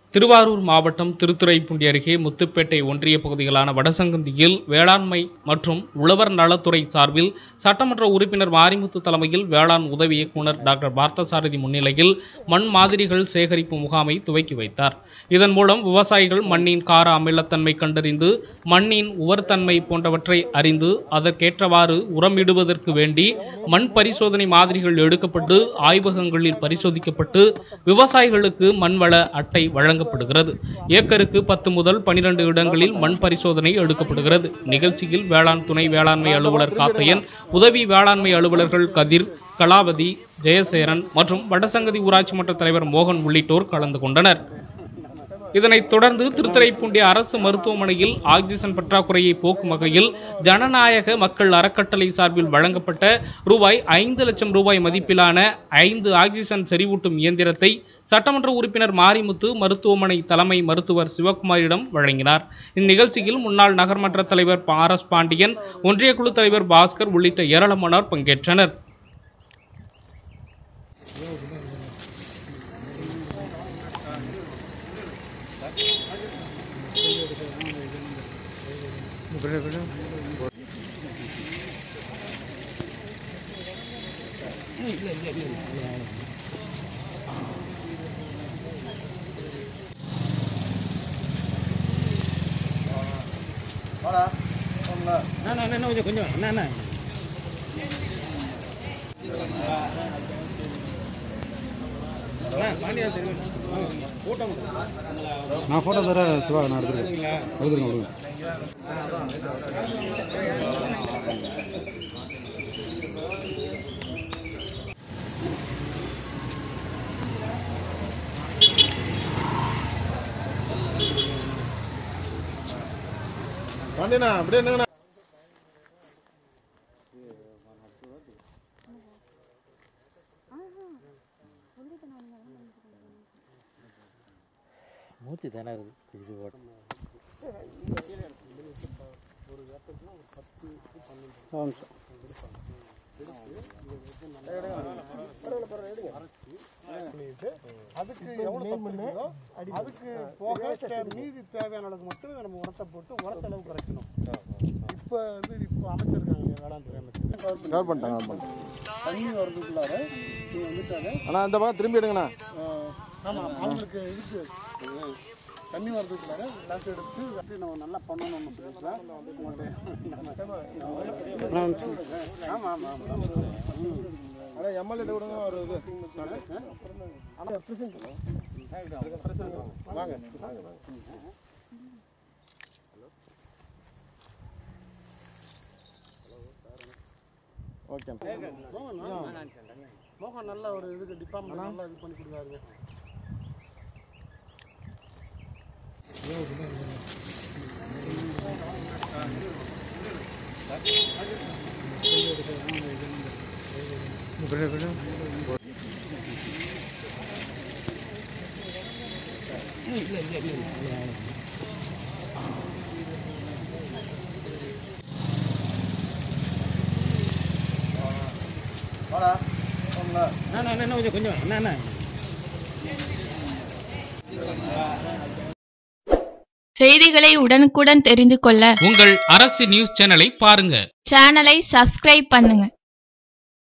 திருவாரூர் மாவட்டம் திருத்துறைப்பூண்டி அருகே முத்துப்பேட்டை ஒன்றிய பகுதிகளான வடசங்கந்தியில் வேளாண்மை மற்றும் உழவர் நலத்துறை சார்பில் சட்டமன்ற உறுப்பினர் மாரிமுத்து தலைமையில் வேளாண் உதவி இயக்குனர் டாக்டர் பார்த்தசாரதி முன்னிலையில் மண் மாதிரிகள் சேகரிப்பு முகாமை துவக்கி வைத்தார் இதன் மூலம் விவசாயிகள் மண்ணின் கார அமிலத்தன்மை கண்டறிந்து மண்ணின் உவர்த்தன்மை போன்றவற்றை அறிந்து அதற்கேற்றவாறு உரமிடுவதற்கு வேண்டி மண் பரிசோதனை மாதிரிகள் எடுக்கப்பட்டு ஆய்வகங்களில் பரிசோதிக்கப்பட்டு விவசாயிகளுக்கு மண்வள அட்டை வழங்கப்படுகிறது ஏக்கருக்கு பத்து முதல் பனிரெண்டு இடங்களில் மண் பரிசோதனை எடுக்கப்படுகிறது நிகழ்ச்சியில் வேளாண் துணை வேளாண்மை அலுவலர் காத்தையன் உதவி வேளாண்மை அலுவலர்கள் கதிர் கலாவதி ஜெயசேரன் மற்றும் வடசங்கதி ஊராட்சி மன்ற தலைவர் மோகன் உள்ளிட்டோர் கலந்து கொண்டனர் இதனைத் தொடர்ந்து திருத்துறைப்பூண்டி அரசு மருத்துவமனையில் ஆக்சிஜன் பற்றாக்குறையை போக்கும் வகையில் ஜனநாயக மக்கள் அறக்கட்டளை சார்பில் வழங்கப்பட்ட ரூபாய் ஐந்து லட்சம் ரூபாய் மதிப்பிலான ஐந்து ஆக்சிஜன் செறிவூட்டும் இயந்திரத்தை சட்டமன்ற உறுப்பினர் மாரிமுத்து மருத்துவமனை தலைமை மருத்துவர் சிவகுமாரிடம் வழங்கினார் இந்நிகழ்ச்சியில் முன்னாள் நகர்மன்ற தலைவர் ஆர் எஸ் பாண்டியன் ஒன்றிய குழு தலைவர் பாஸ்கர் உள்ளிட்ட ஏராளமானோர் பங்கேற்றனர் நான் ஃபோட்டோ தர சிவா நான் எடுத்துருக்கேன் எடுத்துருங்க விடுங்க பாண்டியண்ணா அப்படியே என்னங்கண்ணா மூச்சு தானே இருக்குது இது போட்டு அதுக்கு எவ்வளவு சத்து அதுக்கு போக தே- மீதி தேவையான அளவுக்கு மட்டும் நம்ம உரத்தை போட்டு உரத்தளவு குறைக்கணும் இப்போ வந்து இப்போ அமைச்சிருக்காங்க இல்லையா வேளாண் துறை அமைச்சர் கவர் பண்ணிட்டாங்க கவர் பண்ணிட்டாங்க தண்ணி வர்றதுக்குள்ளார நீங்கள் வந்துட்டாங்க அண்ணா இந்த பக்கம் திரும்பி எடுங்கண்ணா ஆமாம் அவங்களுக்கு இதுக்கு அஹ், தண்ணி வர்றதுக்குள்ளார எல்லாத்தையும் எடுத்து வந்து நம்ம நல்லா பண்ணணும்னு சொல்லி தான் ஆமாம் ஆமாம் ஆமாம் அண்ணா எம்எல்ஏ விடுங்க ஒரு இது ஆனால் பிரசிடண்ட் வாங்க ஓகே மோகன் மோகன் நல்ல ஒரு இதுக்கு டிபார்ட்மெண்ட் நல்லா இது பண்ணி கொடுக்குறாருங்க கொஞ்சம் கொஞ்சம் என்ன செய்திகளை உடனுக்குடன் தெரிந்து கொள்ள உங்கள் அரசு நியூஸ் சேனலை பாருங்க சேனலை சப்ஸ்கிரைப் பண்ணுங்க